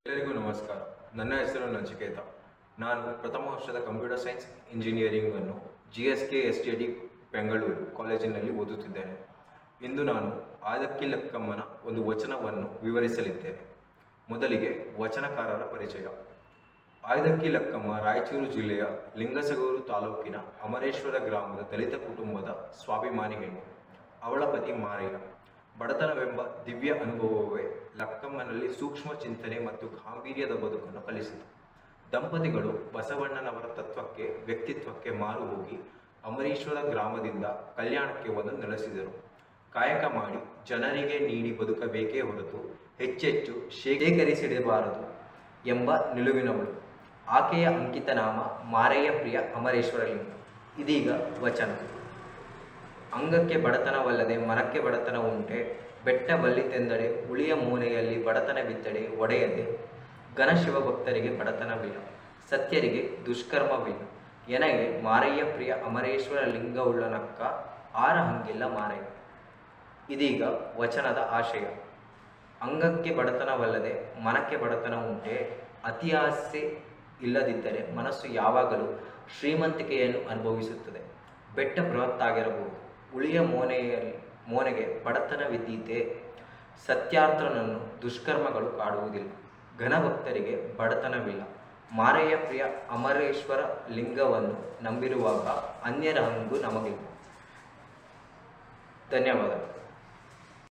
ಎಲ್ಲರಿಗೂ ನಮಸ್ಕಾರ ನನ್ನ ಹೆಸರು ನಚಿಕೇತ ನಾನು ಪ್ರಥಮ ವರ್ಷದ ಕಂಪ್ಯೂಟರ್ ಸೈನ್ಸ್ ಇಂಜಿನಿಯರಿಂಗ್ ಅನ್ನು G S K S T D Bengaluru ಕಾಲೇಜಿನಲ್ಲಿ ಓದುತ್ತಿದ್ದೇನೆ ಇಂದು ನಾನು ಆದಕ್ಕಿ ಲಕ್ಕಮ್ಮನ ಒಂದು ವಚನವನ್ನು ವಿವರಿಸಲಿದ್ದೇನೆ ಮೊದಲಿಗೆ ವಚನಕಾರರ ಪರಿಚಯ ಆಯ್ದಕ್ಕಿ ಲಕ್ಕಮ್ಮ ರಾಯಚೂರು ಜಿಲ್ಲೆಯ ಲಿಂಗಸಗೂರು ತಾಲೂಕಿನ ಅಮರೇಶ್ವರ ಗ್ರಾಮದ ದಲಿತ ಕುಟುಂಬದ ಸ್ವಾಭಿಮಾನಿ ಹೆಣ್ಣು ಅವಳ ಪತಿ ಮಾರಯ್ಯ ಬಡತನವೆಂಬ ದಿವ್ಯ ಅನುಭವವೇ ಲಕ್ಕಮ್ಮನಲ್ಲಿ ಸೂಕ್ಷ್ಮ ಚಿಂತನೆ ಮತ್ತು ಗಾಂಭೀರ್ಯದ ಬದುಕನ್ನು ಕಲಿಸಿತು ದಂಪತಿಗಳು ಬಸವಣ್ಣನವರ ತತ್ವಕ್ಕೆ ವ್ಯಕ್ತಿತ್ವಕ್ಕೆ ಮಾರು ಹೋಗಿ ಅಮರೇಶ್ವರ ಗ್ರಾಮದಿಂದ ಕಲ್ಯಾಣಕ್ಕೆ ಬಂದು ನೆಲೆಸಿದರು ಕಾಯಕ ಮಾಡಿ ಜನರಿಗೆ ನೀಡಿ ಬದುಕಬೇಕೇ ಹೊರತು ಹೆಚ್ಚೆಚ್ಚು ಶೇಖರಿಸಿಡಬಾರದು ಎಂಬ ನಿಲುವಿನವಳು ಆಕೆಯ ಅಂಕಿತ ನಾಮ ಮಾರಯ್ಯ ಪ್ರಿಯ ಅಮರೇಶ್ವರಲಿಂಗ ಇದೀಗ ವಚನ ಅಂಗಕ್ಕೆ ಬಡತನವಲ್ಲದೆ ಮನಕ್ಕೆ ಬಡತನ ಉಂಟೆ ಬೆಟ್ಟ ಬಲ್ಲಿತೆಂದರೆ ಉಳಿಯ ಮೂನೆಯಲ್ಲಿ ಬಡತನವಿದ್ದಡೆ ಒಡೆಯದೆ ಘನ ಶಿವಭಕ್ತರಿಗೆ ಬಡತನವಿಲ್ಲ ಸತ್ಯರಿಗೆ ದುಷ್ಕರ್ಮವಿಲ್ಲ ಎನಗೆ ಮಾರಯ್ಯ ಪ್ರಿಯ ಅಮರೇಶ್ವರ ಲಿಂಗವುಳ್ಳನಕ್ಕ ಆರ ಹಂಗಿಲ್ಲ ಮಾರಯ್ಯ ಇದೀಗ ವಚನದ ಆಶಯ ಅಂಗಕ್ಕೆ ಬಡತನವಲ್ಲದೆ ಮನಕ್ಕೆ ಬಡತನ ಉಂಟೆ ಅತಿ ಆಸೆ ಇಲ್ಲದಿದ್ದರೆ ಮನಸ್ಸು ಯಾವಾಗಲೂ ಶ್ರೀಮಂತಿಕೆಯನ್ನು ಅನುಭವಿಸುತ್ತದೆ ಬೆಟ್ಟ ಬೃಹತ್ತಾಗಿರಬಹುದು ಉಳಿಯ ಮೋನೆಯಲ್ಲಿ ಮೋನೆಗೆ ಬಡತನವಿದ್ದೀತೆ ಸತ್ಯಾರ್ಥನನ್ನು ದುಷ್ಕರ್ಮಗಳು ಕಾಡುವುದಿಲ್ಲ ಘನಭಕ್ತರಿಗೆ ಬಡತನವಿಲ್ಲ ಮಾರಯ್ಯ ಪ್ರಿಯ ಅಮರೇಶ್ವರ ಲಿಂಗವನ್ನು ನಂಬಿರುವಾಗ ಅನ್ಯರ ಹಂಗು ನಮಗಿಲ್ಲ ಧನ್ಯವಾದ